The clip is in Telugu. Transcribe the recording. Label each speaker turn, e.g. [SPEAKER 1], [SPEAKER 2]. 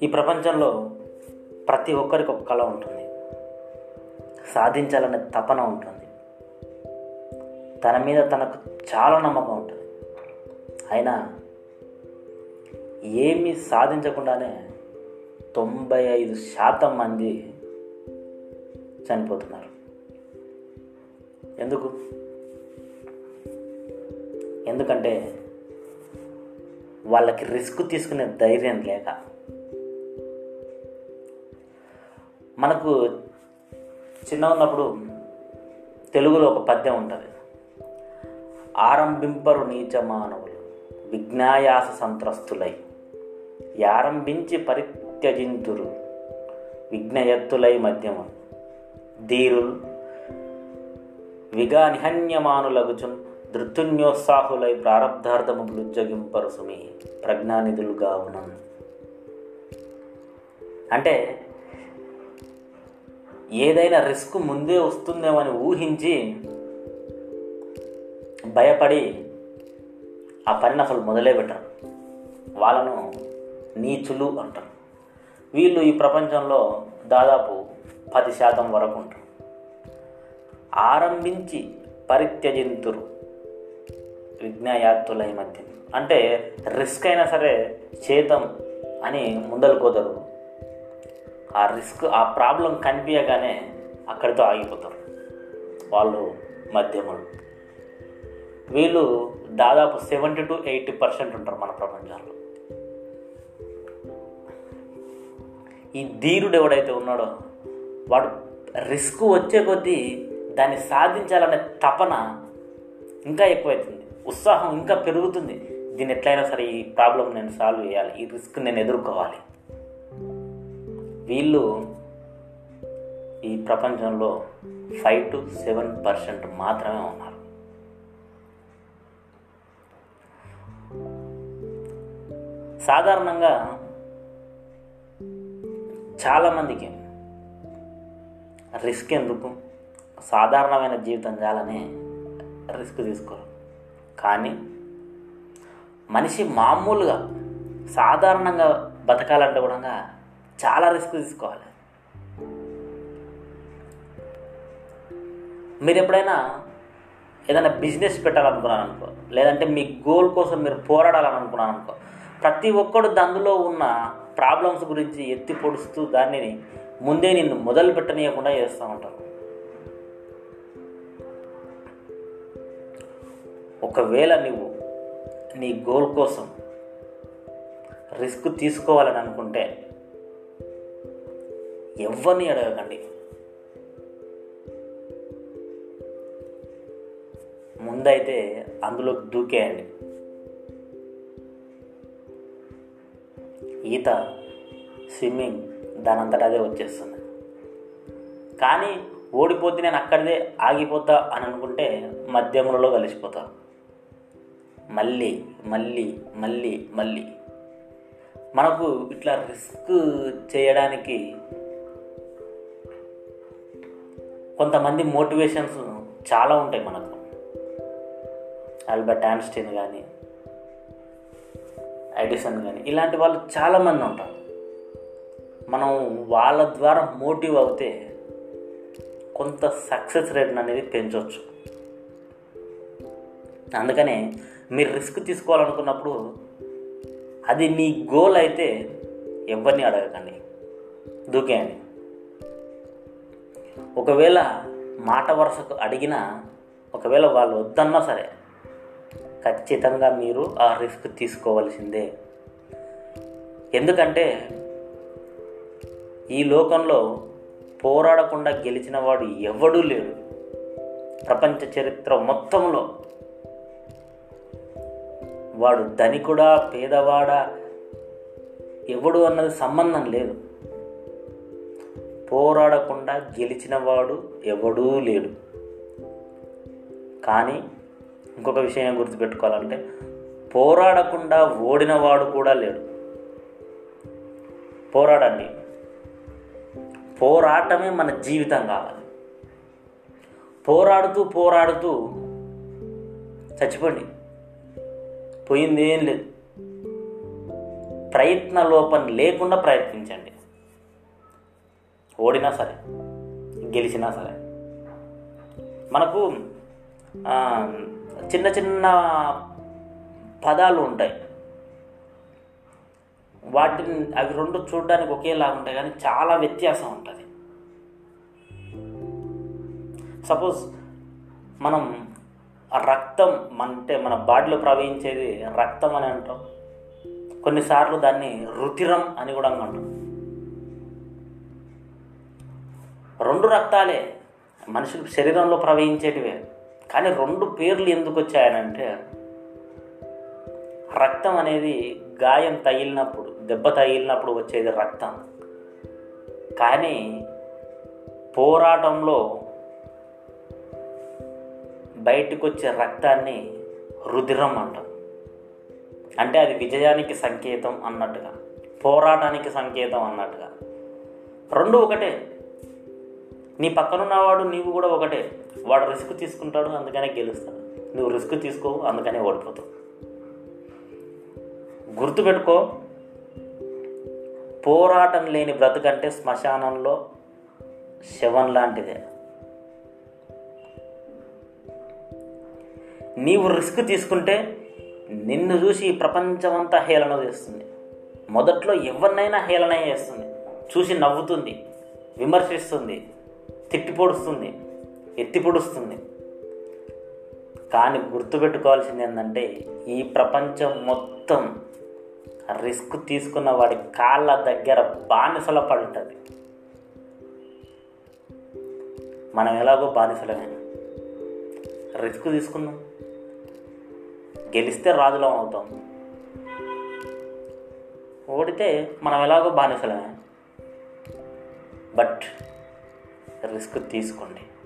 [SPEAKER 1] ఈ ప్రపంచంలో ప్రతి ఒక్కరికి ఒక కళ ఉంటుంది సాధించాలనే తపన ఉంటుంది తన మీద తనకు చాలా నమ్మకం ఉంటుంది అయినా ఏమీ సాధించకుండానే తొంభై ఐదు శాతం మంది చనిపోతున్నారు ఎందుకు ఎందుకంటే వాళ్ళకి రిస్క్ తీసుకునే ధైర్యం లేక మనకు చిన్న ఉన్నప్పుడు తెలుగులో ఒక పద్యం ఉంటుంది ఆరంభింపరు నీచ మానవులు విజ్ఞాయాస సంత్రస్తులై యారంభించి పరిత్యజింతురు విఘ్నయత్తులై మధ్యము ధీరులు విగా నిహన్యమానులగుచున్ ధృతున్యోత్సాహులై ప్రారబ్ధార్థము బుజ్జగింపరు సుమి ప్రజ్ఞానిధులుగా ఉన్నను అంటే ఏదైనా రిస్క్ ముందే వస్తుందేమో అని ఊహించి భయపడి ఆ పనిని అసలు మొదలే పెట్టరు వాళ్ళను నీచులు అంటారు వీళ్ళు ఈ ప్రపంచంలో దాదాపు పది శాతం వరకు ఉంటారు ఆరంభించి పరిత్యజింతురు విజ్ఞాయాత్తులై మధ్య అంటే రిస్క్ అయినా సరే చేద్దాం అని ముందలు కోదరు ఆ రిస్క్ ఆ ప్రాబ్లం కనిపించగానే అక్కడితో ఆగిపోతారు వాళ్ళు మధ్యములు వీళ్ళు దాదాపు సెవెంటీ టు ఎయిటీ పర్సెంట్ ఉంటారు మన ప్రపంచంలో ఈ ధీరుడు ఎవడైతే ఉన్నాడో వాడు రిస్క్ వచ్చే కొద్దీ దాన్ని సాధించాలనే తపన ఇంకా ఎక్కువవుతుంది ఉత్సాహం ఇంకా పెరుగుతుంది దీన్ని ఎట్లయినా సరే ఈ ప్రాబ్లం నేను సాల్వ్ చేయాలి ఈ రిస్క్ నేను ఎదుర్కోవాలి వీళ్ళు ఈ ప్రపంచంలో ఫైవ్ టు సెవెన్ పర్సెంట్ మాత్రమే ఉన్నారు సాధారణంగా చాలామందికి రిస్క్ ఎందుకు సాధారణమైన జీవితం చాలని రిస్క్ తీసుకోరు కానీ మనిషి మామూలుగా సాధారణంగా బతకాలంటే కూడా చాలా రిస్క్ తీసుకోవాలి మీరు ఎప్పుడైనా ఏదైనా బిజినెస్ పెట్టాలనుకున్నాను అనుకో లేదంటే మీ గోల్ కోసం మీరు పోరాడాలని అనుకున్నాను అనుకో ప్రతి ఒక్కడు అందులో ఉన్న ప్రాబ్లమ్స్ గురించి ఎత్తి పొడుస్తూ దాన్ని ముందే నిన్ను మొదలు పెట్టనీయకుండా చేస్తూ ఉంటారు ఒకవేళ నువ్వు నీ గోల్ కోసం రిస్క్ తీసుకోవాలని అనుకుంటే ఎవరిని అడగకండి ముందైతే అందులోకి దూకేయండి ఈత స్విమ్మింగ్ దానంతట అదే వచ్చేస్తుంది కానీ ఓడిపోతే నేను అక్కడిదే ఆగిపోతా అని అనుకుంటే మధ్యములలో కలిసిపోతారు మళ్ళీ మళ్ళీ మళ్ళీ మళ్ళీ మనకు ఇట్లా రిస్క్ చేయడానికి కొంతమంది మోటివేషన్స్ చాలా ఉంటాయి మనకు ఆల్బర్ట్ ఐన్స్టీన్ కానీ ఎడిసన్ కానీ ఇలాంటి వాళ్ళు చాలామంది ఉంటారు మనం వాళ్ళ ద్వారా మోటివ్ అవుతే కొంత సక్సెస్ రేట్ అనేది పెంచవచ్చు అందుకనే మీరు రిస్క్ తీసుకోవాలనుకున్నప్పుడు అది మీ గోల్ అయితే ఎవరిని అడగకండి దూకేయండి ఒకవేళ మాట వరుసకు అడిగినా ఒకవేళ వాళ్ళు వద్దన్నా సరే ఖచ్చితంగా మీరు ఆ రిస్క్ తీసుకోవాల్సిందే ఎందుకంటే ఈ లోకంలో పోరాడకుండా గెలిచిన వాడు ఎవడూ లేడు ప్రపంచ చరిత్ర మొత్తంలో వాడు ధనికుడా పేదవాడా ఎవడు అన్నది సంబంధం లేదు పోరాడకుండా గెలిచిన వాడు ఎవడూ లేడు కానీ ఇంకొక విషయం గుర్తుపెట్టుకోవాలంటే పోరాడకుండా ఓడినవాడు కూడా లేడు పోరాడండి పోరాటమే మన జీవితం కావాలి పోరాడుతూ పోరాడుతూ చచ్చిపోండి పోయింది ఏం లేదు ప్రయత్న లోపం లేకుండా ప్రయత్నించండి ఓడినా సరే గెలిచినా సరే మనకు ఆ, చిన్న చిన్న పదాలు ఉంటాయి వాటిని అవి రెండు చూడడానికి ఒకేలా ఉంటాయి కానీ చాలా వ్యత్యాసం ఉంటుంది సపోజ్ మనం ఆ రక్తం అంటే మన బాడీలో ప్రవహించేది రక్తం అని అంటాం కొన్నిసార్లు దాన్ని రుతిరం అని కూడా అంటాం రెండు రక్తాలే మనుషుల శరీరంలో ప్రవహించేటివే కానీ రెండు పేర్లు ఎందుకు వచ్చాయనంటే రక్తం అనేది గాయం తగిలినప్పుడు దెబ్బ తగిలినప్పుడు వచ్చేది రక్తం కానీ పోరాటంలో బయటకు వచ్చే రక్తాన్ని రుధిరం అంటాం అంటే అది విజయానికి సంకేతం అన్నట్టుగా పోరాటానికి సంకేతం అన్నట్టుగా రెండు ఒకటే నీ పక్కనున్నవాడు నీవు కూడా ఒకటే వాడు రిస్క్ తీసుకుంటాడు అందుకనే గెలుస్తాడు నువ్వు రిస్క్ తీసుకోవు అందుకనే ఓడిపోతావు గుర్తుపెట్టుకో పోరాటం లేని బ్రతుకంటే శ్మశానంలో శవం లాంటిదే నీవు రిస్క్ తీసుకుంటే నిన్ను చూసి ఈ ప్రపంచమంతా హేళన చేస్తుంది మొదట్లో ఎవరినైనా హేళన చేస్తుంది చూసి నవ్వుతుంది విమర్శిస్తుంది తిట్టి పొడుస్తుంది ఎత్తి పొడుస్తుంది కానీ గుర్తుపెట్టుకోవాల్సింది ఏంటంటే ఈ ప్రపంచం మొత్తం రిస్క్ తీసుకున్న వాడి కాళ్ళ దగ్గర బానిసల పడి ఉంటుంది మనం ఎలాగో బానిసలమే రిస్క్ తీసుకుందాం గెలిస్తే రాజులం అవుతాం ఓడితే మనం ఎలాగో బానిసలమే బట్ రిస్క్ తీసుకోండి